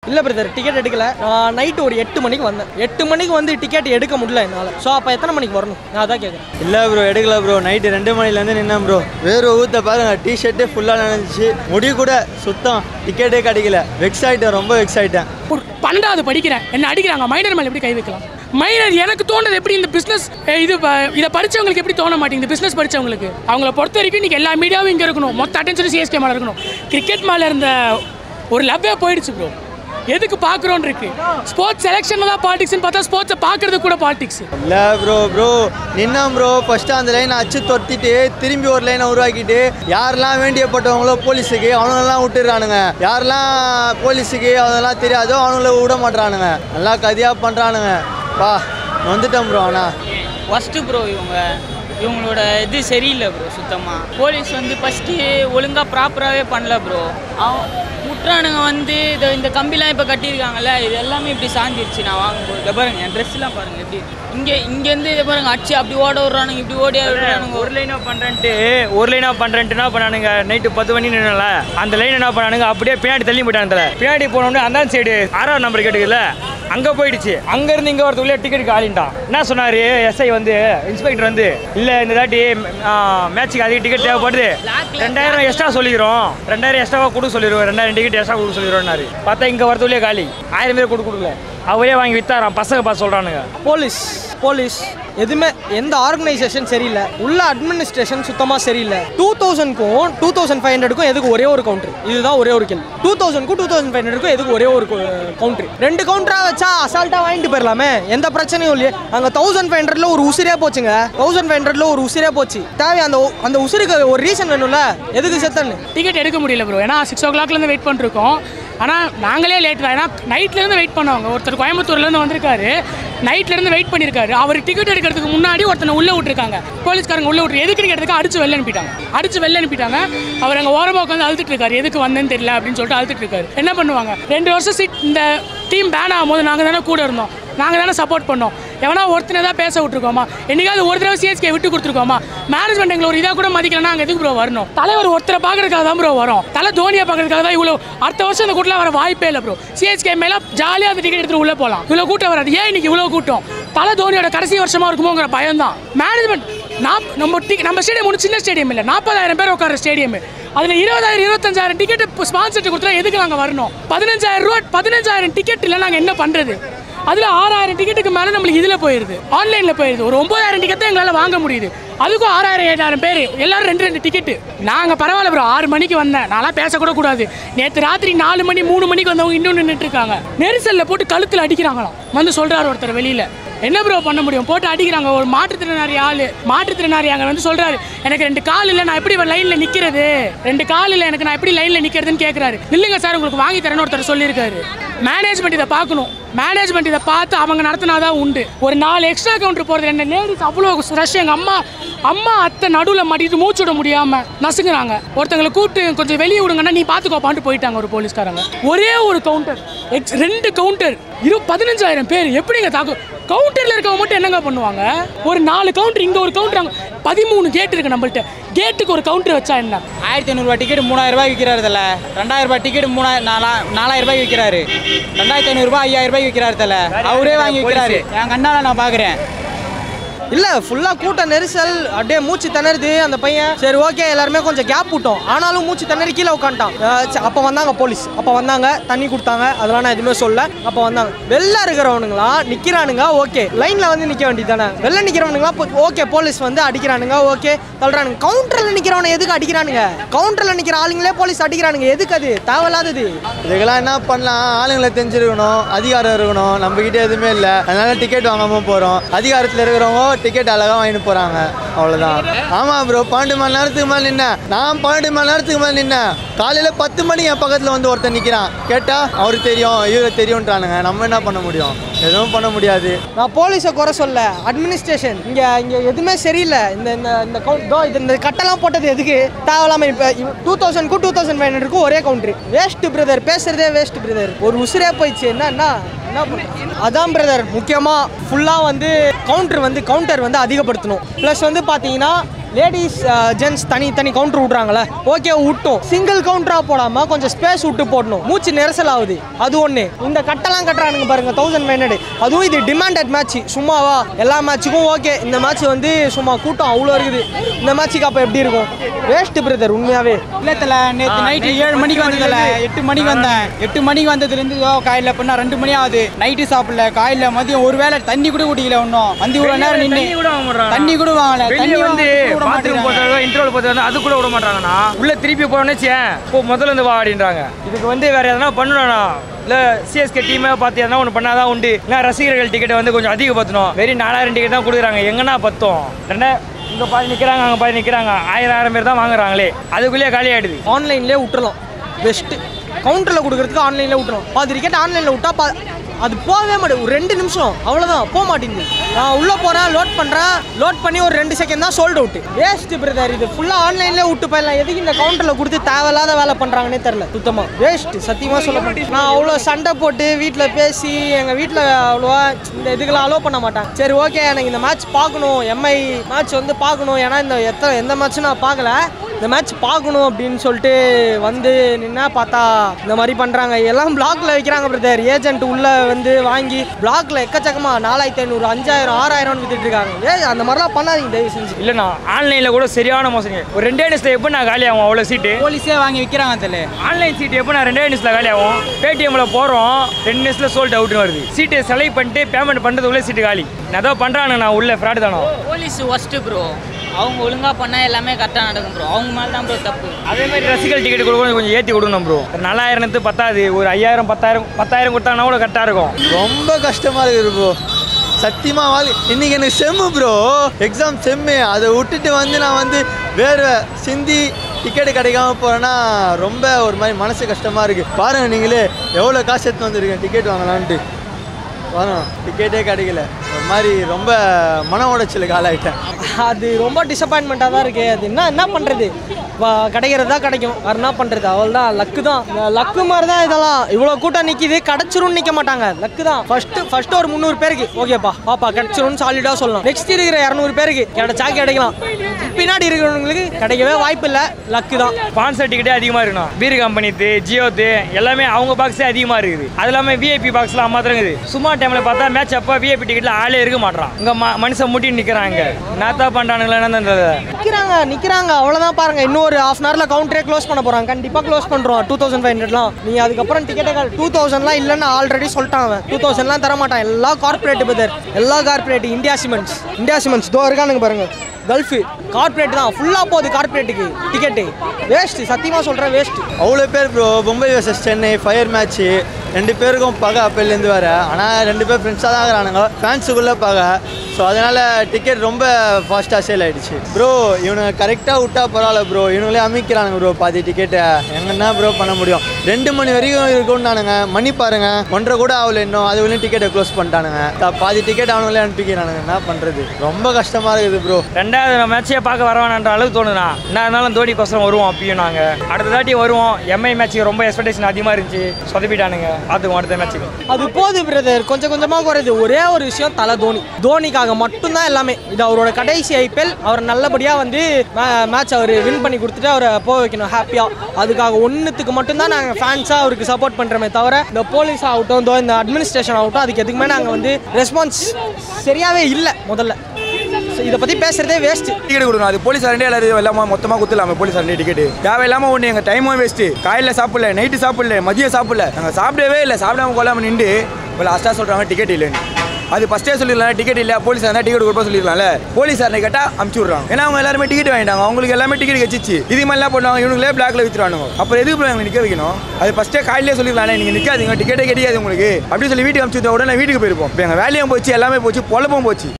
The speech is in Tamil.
இல்லை பிரதர் டிக்கெட் எடுக்கல நான் நைட்டு ஒரு எட்டு மணிக்கு வந்தேன் எட்டு மணிக்கு வந்து டிக்கெட் எடுக்க முடியல என்னால் ஸோ அப்போ எத்தனை மணிக்கு வரணும் நான் அதான் கேட்குறேன் இல்லை ப்ரோ எடுக்கல ப்ரோ நைட்டு ரெண்டு மணிலேருந்து நின்னேன் ப்ரோ வேறு ஊற்ற பாருங்க டிஷர்ட்டே ஃபுல்லாக நினைச்சு முடி கூட சுத்தம் டிக்கெட்டே கிடைக்கல வெக்ஸ் ஆகிட்டேன் ரொம்ப வெக்ஸ் ஆகிட்டேன் ஒரு பன்னெண்டாவது படிக்கிறேன் என்ன அடிக்கிறாங்க மைனர் மேலே எப்படி கை வைக்கலாம் மைனர் எனக்கு தோணுது எப்படி இந்த பிஸ்னஸ் இது ப- இதை படிச்சவங்களுக்கு எப்படி தோண மாட்டேங்குது பிஸ்னஸ் படிச்சவங்களுக்கு அவங்கள பொறுத்த வரைக்கும் இன்னைக்கு எல்லா மீடியாவும் இங்கே இருக்கணும் மொத்த அட்டென்ஷன் சிஎஸ்கே மேலே இருக்கணும் கிரிக்கெட் மேலே இருந்த ஒரு லவ்வே போயிடுச்சு ப்ரோ எதுக்கு பார்க்குறோன்னு இருக்கு ஸ்போர்ட்ஸ் செலெக்ஷனில் தான் பாலிடிக்ஸ்னு பார்த்தா ஸ்போர்ட்ஸை பார்க்கறது கூட பாலிடிக்ஸ் இல்லை ப்ரோ ப்ரோ நின்னான் ப்ரோ ஃபஸ்ட்டு அந்த லைனை அச்சு தொத்திட்டு திரும்பி ஒரு லைனை உருவாக்கிட்டு யாரெல்லாம் வேண்டியப்பட்டவங்களோ போலீஸுக்கு அவனுங்கெல்லாம் விட்டுறானுங்க யாரெல்லாம் போலீஸுக்கு அதெல்லாம் தெரியாதோ அவனுங்கள விட மாட்றானுங்க நல்லா கதியாக பண்ணுறானுங்க பா வந்துட்டேன் ப்ரோ ஆனால் ஃபஸ்ட்டு ப்ரோ இவங்க இவங்களோட இது சரியில்லை ப்ரோ சுத்தமாக போலீஸ் வந்து ஃபஸ்ட்டு ஒழுங்காக ப்ராப்பராகவே பண்ணல ப்ரோ அவன் முட்டுறானுங்க வந்து இதை இந்த கம்பிலாம் இப்போ கட்டியிருக்காங்கல்ல இது எல்லாமே இப்படி சாஞ்சிருச்சு நான் வாங்கும்போது இதை பாருங்க என் ட்ரெஸ்லாம் பாருங்க எப்படி இங்கே இங்கேருந்து இதை பாருங்க அடிச்சு அப்படி ஓட விட்றானுங்க இப்படி ஓடி விட்றானுங்க ஒரு லைனாக பண்ணுறேன்ட்டு ஒரு லைனாக பண்ணுறேன்ட்டு என்ன பண்ணானுங்க நைட்டு பத்து மணி நின்னல அந்த லைன் என்ன பண்ணானுங்க அப்படியே பின்னாடி தள்ளி போயிட்டாங்க தல. பின்னாடி போனோடனே அந்த சைடு ஆறாவது நம்பர் கேட்டுக்கல அங்கே போயிடுச்சு அங்கேருந்து இங்கே வரதுக்குள்ளே டிக்கெட் காலின்ட்டான் என்ன சொன்னார் எஸ்ஐ வந்து இன்ஸ்பெக்டர் வந்து இல்லை இந்த தாட்டி மேட்ச்சுக்கு அதிக டிக்கெட் தேவைப்படுது ரெண்டாயிரம் எக்ஸ்ட்ரா சொல்லிக்கிறோம் ரெண்டாயிரம் எக்ஸ்ட்ராவாக கொடுக்க சொல்லிடுவோம் ரெண்டாயிரம் டிக்கெட் எக்ஸ்ட்ரா கொடுக்க சொல்லிடுவோம்னாரு பார்த்தா இங்கே வரதுக்குள்ளே காலி ஆயிரம் பேர் கொடுக்க கொடுக்கல அவரே வாங்கி வித்தாராம் பசங்க பார்த்து சொல்கிறானுங்க போலீஸ் போலீஸ் எதுவுமே எந்த ஆர்கனைசேஷன் சரியில்லை உள்ள அட்மினிஸ்ட்ரேஷன் சுத்தமாக சரியில்லை டூ தௌசண்ட்க்கும் டூ தௌசண்ட் ஃபைவ் ஹண்ட்ரடுக்கும் எதுக்கு ஒரே ஒரு கவுண்டர் இதுதான் ஒரே ஒரு கேள்வி டூ தௌசண்ட்க்கும் டூ தௌசண்ட் ஃபைவ் ஹண்ட்ரடுக்கும் எதுக்கு ஒரே ஒரு கவுண்டர் ரெண்டு கவுண்டராக வச்சா அசால்ட்டாக வாங்கிட்டு போயிடலாமே எந்த பிரச்சனையும் இல்லையே அங்கே தௌசண்ட் ஃபைவ் ஹண்ட்ரட்ல ஒரு உசிரே போச்சுங்க தௌசண்ட் ஃபைவ் ஹண்ட்ரட்ல ஒரு உசிரே போச்சு தேவை அந்த ஒ- அந்த உசிருக்கு ஒரு ரீசன் வேணும்ல எதுக்கு செத்தன்னு டிக்கெட் எடுக்க முடியல ப்ரோ ஏன்னா சிக்ஸ் ஓ கிளாக்லேருந்து வெயிட் பண்ணிருக்கோம் ஆனால் நாங்களே லேட் தான் ஏன்னா நைட்லேருந்து வெயிட் பண்ணுவாங்க ஒருத்தர் கோயம்புத்தூர்லேருந்து வந்திருக்காரு நைட்லேருந்து வெயிட் பண்ணியிருக்காரு அவர் டிக்கெட் எடுக்கிறதுக்கு முன்னாடி ஒருத்தனை உள்ளே விட்டுருக்காங்க போலீஸ்காரங்க உள்ளே விட்டு எதுக்கு எடுத்துக்க அடிச்சு வெளில அனுப்பிட்டாங்க அடிச்சு வெளில அனுப்பிட்டாங்க அவர் அங்கே ஓரமாக உட்காந்து அழுதுட்டு இருக்காரு எதுக்கு வந்தேன்னு தெரியல அப்படின்னு சொல்லிட்டு அழுதுட்டு இருக்காரு என்ன பண்ணுவாங்க ரெண்டு வருஷம் சீட் இந்த டீம் பேன் ஆகும்போது நாங்கள் தானே கூட இருந்தோம் நாங்கள் தானே சப்போர்ட் பண்ணோம் எவனா ஒருத்தனை தான் பேச விட்டுருக்கோமா என்னைக்காவது ஒரு தடவை சிஎஸ்கே விட்டு கொடுத்துருக்கோமா மேனேஜ்மெண்ட் எங்களை ஒரு இதாக கூட மதிக்கலன்னா அங்கே எதுக்கு ப்ரோ வரணும் தலைவர் ஒருத்தரை பார்க்கறதுக்காக தான் ப்ரோ வரும் தலை தோனியை பார்க்கறதுக்காக தான் இவ்வளோ அடுத்த வருஷம் இந்த கூட்டில் வர வாய்ப்பே இல்லை ப்ரோ சிஎஸ்கே மேலே ஜாலியாக அந்த டிக்கெட் எடுத்துட்டு உள்ளே போகலாம் இவ்வளோ கூட்டம் வராது ஏன் இன்னைக்கு இவ்வளோ கூட்டம் தலை தோனியோட கடைசி வருஷமா இருக்குமோங்கிற பயம் தான் மேனேஜ்மெண்ட் நாப் நம்ம டிக்கெட் நம்ம ஸ்டேடியம் ஒன்றும் சின்ன ஸ்டேடியம் இல்லை நாற்பதாயிரம் பேர் உட்கார ஸ்டேடியம் அதில் இருபதாயிரம் இருபத்தஞ்சாயிரம் டிக்கெட் ஸ்பான்சர்ட்டு கொடுத்தா எதுக்கு நாங்கள் வரணும் பதினஞ்சாயிரம் ரூபா பதினஞ்சாயிரம் டிக்கெட் இல்லை நாங்கள் என்ன பண்ணுறது அதில் ஆறாயிரம் டிக்கெட்டுக்கு மேலே நம்மளுக்கு இதில் போயிடுது ஆன்லைனில் போயிடுது ஒரு ஒம்பதாயிரம் டிக்கெட் தான் எங்களால் வாங்க முடியுது அதுக்கும் ஆறாயிரம் ஏழாயிரம் பேர் எல்லாரும் ரெண்டு ரெண்டு டிக்கெட்டு நாங்கள் பரவாயில்ல ப்ரோ ஆறு மணிக்கு வந்தேன் நான்லாம் பேசக்கூட கூடாது நேற்று ராத்திரி நாலு மணி மூணு மணிக்கு வந்தவங்க இன்னும் நின்றுட்டு இருக்காங்க நெரிசலில் போட்டு கழுத்தில் அடிக்கிறாங்களாம் வந்து சொல்கிறாரு ஒருத்தர் வெளியில் என்ன ப்ரோ பண்ண முடியும் போட்டு அடிக்கிறாங்க ஒரு மாற்றுத்திறனாளி ஆள் மாற்றுத்திறனாளி அங்கே வந்து சொல்கிறாரு எனக்கு ரெண்டு கால் இல்லை நான் எப்படி லைனில் நிற்கிறது ரெண்டு கால் இல்லை எனக்கு நான் எப்படி லைனில் நிற்கிறதுன்னு கேட்குறாரு இல்லைங்க சார் உங்களுக்கு வாங்கி தரேன்னு ஒருத்தர் சொல்லியிருக்காரு மேனேஜ்மெண்ட் இதை பார்க்கணும் மேனேஜ்மெண்ட் இதை பார்த்து அவங்க நடத்தினாதான் உண்டு ஒரு நாலு எக்ஸ்ட்ரா கவுண்டர் போகிறது ரெண்டு லேடிஸ் அவ்வளோ ரஷ் எங்கள் அம்மா அம்மா அத்தை நடுவில் மாட்டிட்டு மூச்சு விட முடியாமல் நசுங்குறாங்க ஒருத்தங்களை கூப்பிட்டு கொஞ்சம் வெளியே விடுங்கன்னா நீ பார்த்துக்கோப்பான்ட்டு போயிட்டாங்க ஒரு போலீஸ்காரங்க ஒரே ஒரு கவுண்டர் எக்ஸ் ரெண்டு கவுண்டர் இரு பதினஞ்சாயிரம் பேர் எப்படிங்க தாக்கு கவுண்டரில் இருக்கவங்க மட்டும் என்னங்க பண்ணுவாங்க ஒரு நாலு கவுண்டர் இங்கே ஒரு கவுண்டர் அங்கே பதிமூணு கேட் இருக்கு நம்மள்ட்ட கேட்டுக்கு ஒரு கவுண்டர் வச்சா என்ன ஆயிரத்தி ஐநூறுரூவா டிக்கெட் மூணாயிரம் ரூபாய் விற்கிறாரு இதில் ரெண்டாயிரம் ரூபாய் டிக்கெட் மூணாயிரம் நாலா நாலாயிரம் ரூபாய் விற்கிறாரு ரெண்டாயிரத்தி ஐநூறுரூபா ஐயாயிரம் ரூபாய் விற்கிறாரு இதில் அவரே வாங்கி விற்கிறாரு என் கண்ணால் நான் பார்க்குறேன் இல்லை ஃபுல்லாக கூட்ட நெரிசல் அப்படியே மூச்சு திணறுது அந்த பையன் சரி ஓகே எல்லாருமே கொஞ்சம் கேப் விட்டோம் ஆனாலும் மூச்சு திணறி கீழே உட்காந்துட்டான் அப்போ வந்தாங்க போலீஸ் அப்போ வந்தாங்க தண்ணி கொடுத்தாங்க அதெல்லாம் நான் எதுவுமே சொல்ல அப்போ வந்தாங்க வெளில இருக்கிறவனுங்களாம் நிற்கிறானுங்க ஓகே லைனில் வந்து நிற்க வேண்டியது தானே வெளில நிற்கிறவனுங்களாம் ஓகே போலீஸ் வந்து அடிக்கிறானுங்க ஓகே தள்ளுறானுங்க கவுண்டரில் நிற்கிறவனை எதுக்கு அடிக்கிறானுங்க கவுண்டரில் நிற்கிற ஆளுங்களே போலீஸ் அடிக்கிறானுங்க எதுக்கு அது தேவையில்லாதது இதுக்கெல்லாம் என்ன பண்ணலாம் ஆளுங்களை தெரிஞ்சிருக்கணும் அதிகாரம் இருக்கணும் நம்ம கிட்ட எதுவுமே இல்லை அதனால டிக்கெட் வாங்காம போறோம் அதிகாரத்தில் இருக்கிறவங்க டிக்கெட் அழகா வாங்கிட்டு போறாங்க அவ்வளவுதான் ஆமா ப்ரோ பன்னெண்டு மணி நேரத்துக்கு மேல நின்னேன் நான் பன்னெண்டு மணி நேரத்துக்கு மேல நின்னேன் காலையில பத்து மணி என் பக்கத்துல வந்து ஒருத்தன் நிக்கிறான் கேட்டா அவருக்கு தெரியும் இவரு தெரியும்ன்றானுங்க நம்ம என்ன பண்ண முடியும் எதுவும் பண்ண முடியாது நான் போலீஸை குறை சொல்ல அட்மினிஸ்ட்ரேஷன் இங்கே இங்கே எதுவுமே சரியில்லை இந்த இந்த இந்த கவுண்ட் தோ இது இந்த கட்டெல்லாம் போட்டது எதுக்கு தேவையில்லாம இப்போ டூ தௌசண்ட்க்கும் டூ தௌசண்ட் ஃபைவ் ஹண்ட்ரட்க்கும் ஒரே கவுண்ட்ரு வேஸ்ட் பிரதர் பேசுறதே வேஸ்ட் பிரதர் ஒரு உசுரே போயிடுச்சு என்ன என்ன என்ன பண்றது? அதான் பிரதர் முக்கியமாக ஃபுல்லாக வந்து கவுண்டர் வந்து கவுண்டர் வந்து அதிகப்படுத்தணும் ப்ளஸ் வந்து பார்த்தீங்கன்னா லேடிஸ் ஜென்ஸ் தனி தனி கவுண்டர் விட்றாங்களே ஓகே விட்டோம் சிங்கிள் கவுண்டரா போடாம கொஞ்சம் ஸ்பேஸ் விட்டு போடணும் மூச்சு நெரிசல் ஆகுது அது ஒன்று இந்த கட்டெல்லாம் கட்டுறானுங்க பாருங்க தௌசண்ட் மைனடு அதுவும் இது டிமாண்டட் மேட்ச் சும்மாவா எல்லா மேட்ச்சுக்கும் ஓகே இந்த மேட்ச் வந்து சும்மா கூட்டம் அவ்வளோ இருக்குது இந்த மேட்ச்சுக்கு அப்போ எப்படி இருக்கும் வேஸ்ட் பிரதர் உண்மையாவே இல்லத்துல நேற்று நைட்டு ஏழு மணிக்கு வந்ததில்ல எட்டு மணிக்கு வந்தேன் எட்டு மணிக்கு வந்ததுலேருந்து இதோ காலையில் பண்ணா ரெண்டு மணி ஆகுது நைட்டு சாப்பிடல காலையில் மதியம் ஒரு வேளை தண்ணி கூட குடிக்கல ஒன்றும் வந்து இவ்வளோ நேரம் நின்று தண்ணி கூட வாங்க மாட்றாங்க. தண்ணி கூட வாங்கல வெளியே தண்ணி வந்து வாங்க கூட பாத்ரூம் மாட்டேங்கிறாங்க. போகிறதோ இன்டர்வல் போகிறதோ அது கூட விட மாட்டாங்கண்ணா உள்ள திருப்பி போனோன்னே சேன் இப்போ முதல்ல இருந்து வா அப்படின்றாங்க இதுக்கு வந்து வேற எதனா பண்ணணும்ண்ணா இல்லை சிஎஸ்கே டீமே பார்த்து எதனா ஒன்று பண்ணாதான் உண்டு இல்லை ரசிகர்கள் டிக்கெட்டை வந்து கொஞ்சம் அதிகப்படுத்தணும் வெறும் நாலாயிரம் டிக்கெட் தான் கொடுக்குறாங்க எங்கன்னா பத்தும் ரெண்டா இங்கே பாதி நிற்கிறாங்க அங்கே பாதி நிற்கிறாங்க ஆயிரம் ஆயிரம் பேர் தான் வாங்குறாங்களே அதுக்குள்ளேயே காலி ஆயிடுது ஆன்லைன்லேயே விட்டுறலாம் பெஸ்ட்டு கவுண்டரில் கொடுக்குறதுக்கு ஆன்லைனில் விட்டுறோம் பாதி டிக்கெட் ஆன்லைனில் விட்டா பா அது போகவே மாட்டேங்குது ஒரு ரெண்டு நிமிஷம் அவ்வளோதான் போக மாட்டேங்குது நான் உள்ளே போகிறேன் லோட் பண்ணுறேன் லோட் பண்ணி ஒரு ரெண்டு செகண்ட் தான் சோல்ட் அவுட் வேஸ்ட் பிரதர் இது ஃபுல்லாக ஆன்லைன்லேயே விட்டு போயிடலாம் எதுக்கு இந்த கவுண்டரில் கொடுத்து தேவையில்லாத வேலை பண்ணுறாங்கன்னே தெரில சுத்தமாக வேஸ்ட் சத்தியமாக சொல்ல மாட்டேன் நான் அவ்வளோ சண்டை போட்டு வீட்டில் பேசி எங்கள் வீட்டில் அவ்வளோவா இந்த இதுக்கெல்லாம் அலோவ் பண்ண மாட்டேன் சரி ஓகே எனக்கு இந்த மேட்ச் பார்க்கணும் எம்ஐ மேட்ச் வந்து பார்க்கணும் ஏன்னா இந்த எத்தனை எந்த மேட்ச்சும் நான் பார்க்கல இந்த மேட்ச் பார்க்கணும் அப்படின்னு சொல்லிட்டு வந்து நின்னா பார்த்தா இந்த மாதிரி பண்ணுறாங்க எல்லாம் பிளாக்ல வைக்கிறாங்க பிரதர் ஏஜென்ட் உள்ள வந்து வாங்கி பிளாக்ல எக்கச்சக்கமா நாலாயிரத்தி ஐநூறு அஞ்சாயிரம் ஆறாயிரம்னு வித்துட்டு இருக்காங்க ஏ அந்த மாதிரிலாம் பண்ணாதீங்க தயவு செஞ்சு இல்லைண்ணா ஆன்லைனில் கூட சரியான மோசங்க ஒரு ரெண்டே நிமிஷத்தில் எப்போ நான் காலி ஆகும் அவ்வளோ சீட்டு போலீஸே வாங்கி விற்கிறாங்க அதில் ஆன்லைன் சீட் எப்போ நான் ரெண்டே நிமிஷத்தில் காலி ஆகும் பேடிஎம்ல போகிறோம் ரெண்டு நிமிஷத்தில் சோல்ட் அவுட்னு வருது சீட்டை செலக்ட் பண்ணிட்டு பேமெண்ட் பண்ணுறதுக்குள்ளே சீட்டு காலி நான் ஏதோ பண்ணுறாங்க நான் உள்ள ஃப்ராடு தானோ போலீஸ் ஒஸ்ட்டு ப்ரோ அவங்க ஒழுங்காக பண்ணால் எல்லாமே கரெக்டாக நடக்கும் ப்ரோ அவங்க மேலே தான் ப்ரோ தப்பு அதே மாதிரி ரசிகர் டிக்கெட் கொடுக்கணும் கொஞ்சம் ஏற்றி கொடுக்கணும் ப்ரோ நாலாயிரத்து பத்தாது ஒரு ஐயாயிரம் பத்தாயிரம் பத்தாயிரம் கொடுத்தாங்கன்னா கூட கரெக்டாக இருக்கும் ரொம்ப கஷ்டமா இருக்குது ப்ரோ சத்தியமா வாழ் இன்னைக்கு எனக்கு செம்மு ப்ரோ எக்ஸாம் செம்மு அதை விட்டுட்டு வந்து நான் வந்து வேறு சிந்தி டிக்கெட் கிடைக்காம போறேன்னா ரொம்ப ஒரு மாதிரி மனசு கஷ்டமா இருக்கு பாருங்க நீங்களே எவ்வளோ காசு எடுத்து வந்திருக்கேன் டிக்கெட் வாங்கலான்ட்டு பாருங்க டிக்கெட்டே கிடைக்கல ஒரு மாதிரி ரொம்ப மன உடைச்சலுக்கு ஆளாயிட்டேன் அது ரொம்ப டிசப்பாயின்மெண்ட்டாக தான் இருக்குது அது என்ன என்ன பண்ணுறது கிடைக்கிறது தான் கிடைக்கும் வேறு என்ன பண்ணுறது அவள் தான் லக்கு தான் லக்கு மாதிரி தான் இதெல்லாம் இவ்வளோ கூட்டம் நிற்கிது கிடச்சிரும்னு நிற்க மாட்டாங்க லக்கு தான் ஃபஸ்ட்டு ஃபஸ்ட்டு ஒரு முந்நூறு பேருக்கு ஓகேப்பா பாப்பா கிடச்சிரும்னு சாலிடாக சொல்லலாம் நெக்ஸ்ட் இருக்கிற இரநூறு பேருக்கு கிடைச்சா கிடைக்கலாம் பின்னாடி இருக்கிறவங்களுக்கு கிடைக்கவே வாய்ப்பு இல்லை லக்கு தான் ஸ்பான்சர் டிக்கெட்டே அதிகமாக இருக்கணும் பீர் கம்பெனித்து ஜியோத்து எல்லாமே அவங்க பாக்ஸே அதிகமாக இருக்குது அது இல்லாமல் விஐபி பாக்ஸ்லாம் மாத்திரம் இருக்குது சும்மா டைமில் பார்த்தா மேட்ச் அப்போ விஐபி டிக்கெட்டில் ஆளே இருக்க மாட்டான் இங்கே ம மனுஷன் முட்டி நிற்கிறாங்க என்னத்தா பண்ணுறானுங்களா என்ன தெரியல. நிற்கிறாங்க நிற்கிறாங்க அவ்வளோதான் பாருங்க இன்னும் ஒரு ஹாஃப் அன் ஹவரில் கவுண்டரே க்ளோஸ் பண்ண போகிறாங்க கண்டிப்பாக க்ளோஸ் பண்ணுறோம் டூ தௌசண்ட் ஃபைவ் ஹண்ட்ரட்லாம் நீங்கள் அதுக்கப்புறம் டிக்கெட்டே டூ தௌசண்ட்லாம் இல்லைன்னு ஆல்ரெடி சொல்லிட்டான் அவன் டூ தௌசண்ட்லாம் தர மாட்டான் எல்லா கார்ப்பரேட் பதர் எல்லா corporate India Cements India Cements தோ இருக்கானுங்க பாருங்க கல்ஃபு கார்ப்பரேட் தான் ஃபுல்லாக போகுது கார்ப்பரேட்டுக்கு டிக்கெட்டு வேஸ்ட் சத்தியமாக சொல்கிறேன் வேஸ்ட் அவ்வளோ பேர் bro Mumbai versus Chennai fire match ரெண்டு பேருக்கும் பகை அப்போலேருந்து வர ஆனால் ரெண்டு பேர் ஃப்ரெண்ட்ஸாக தான் இருக்கிறானுங்க ஃபேன்ஸுக்குள்ளே பகை ஸோ அதனால் டிக்கெட் ரொம்ப ஃபாஸ்ட்டாக சேல் ஆயிடுச்சு ப்ரோ இவனுங்க கரெக்டாக விட்டா பரவாயில்ல ப்ரோ இவனுங்களே அமைக்கிறானுங்க ப்ரோ பாதி டிக்கெட்டை எங்கன்னா ப்ரோ பண்ண முடியும் ரெண்டு மணி வரைக்கும் இருக்கும்னானுங்க மணி பாருங்க ஒன்றரை கூட ஆகல இன்னும் அது வரையும் டிக்கெட்டை க்ளோஸ் பண்ணிட்டானுங்க த- பாதி டிக்கெட் அவனுங்களே அனுப்பிக்கிறானுங்க என்ன பண்ணுறது ரொம்ப கஷ்டமாக இருக்குது ப்ரோ ரெண்டாவது மேட்சே பார்க்க வரவானான்ற அளவுக்கு தோணுண்ணா என்ன இருந்தாலும் தோனிக்கோசரம் வருவோம் அப்பயும் நாங்கள் அடுத்த தாட்டி வருவோம் எம்ஐ மேட்ச்சுக்கு ரொம்ப எக்ஸ்பெக்டேஷன் அதிகமாக இருந்துச்சு சொதப்பிட்டானுங்க பார்த்துக்குவோம் அடுத்த மேட்ச்சுக்கு அது போகுது பிரதர் கொஞ்சம் கொஞ்சமாக குறையுது ஒரே ஒரு விஷயம் தலை தோனி தோனிக்காக மட்டும்தான் எல்லாமே இது அவரோட கடைசி ஐபிஎல் அவர் நல்லபடியாக வந்து மேட்ச் அவர் வின் பண்ணி கொடுத்துட்டு அவரை போக வைக்கணும் ஹாப்பியாக அதுக்காக ஒன்றுத்துக்கு மட்டும்தான் நாங்கள் ஃபேன்ஸாக அவருக்கு சப்போர்ட் பண்ணுறோமே தவிர இந்த போலீஸ் ஆகட்டும் இதோ இந்த அட்மினிஸ்ட்ரேஷன் ஆகட்டும் அதுக்கு எதுக்குமே நாங்கள் வந்து ரெஸ்பான்ஸ் சரியாகவே இல்லை முதல்ல So, இதை பற்றி பேசுகிறதே வேஸ்ட்டு டிக்கெட் கொடுக்கணும் அது போலீஸ் ரெண்டே எல்லாரும் எல்லாமே மொத்தமாக கொடுத்துலாமே போலீஸ் ரெண்டே டிக்கெட் தேவையில்லாம ஒன்று எங்கள் டைமும் வேஸ்ட்டு காலையில் சாப்பிடல நைட்டு சாப்பிடல மதியம் சாப்பிடல நாங்கள் சாப்பிடவே இல்லை சாப்பிடாம கொள்ளாம நின்று இப்போ லாஸ்ட்டாக சொல்கிறாங்க டிக்கெட் இல்லைன்னு அது ஃபஸ்ட்டே சொல்லிடலாம் டிக்கெட் இல்லை போலீஸ் இருந்தால் டிக்கெட் கொடுப்பா சொல்லிடலாம்ல போலீஸ் யாரை கேட்டால் அமுச்சு விட்றாங்க ஏன்னா அவங்க எல்லாருமே டிக்கெட் வாங்கிட்டாங்க அவங்களுக்கு எல்லாமே டிக்கெட் வச்சிச்சு இது மாதிரிலாம் பண்ணுவாங்க இவங்களே பிளாக்ல வித்துறானுங்க அப்புறம் எதுக்கு போய் எங்களை நிற்க வைக்கணும் அது ஃபஸ்ட்டே காலையிலே சொல்லிடலாம் நீங்கள் நிற்காதீங்க டிக்கெட்டே கிடைக்காது உங்களுக்கு அப்படின்னு சொல்லி வீட்டுக்கு அமுச்சு விட்டா உடனே வீட்டுக்கு போயிருப்போம் இப்போ எங்கள் வேலையும் போச்சு எல்லாமே போச்சு பொழப்பும் போச்சு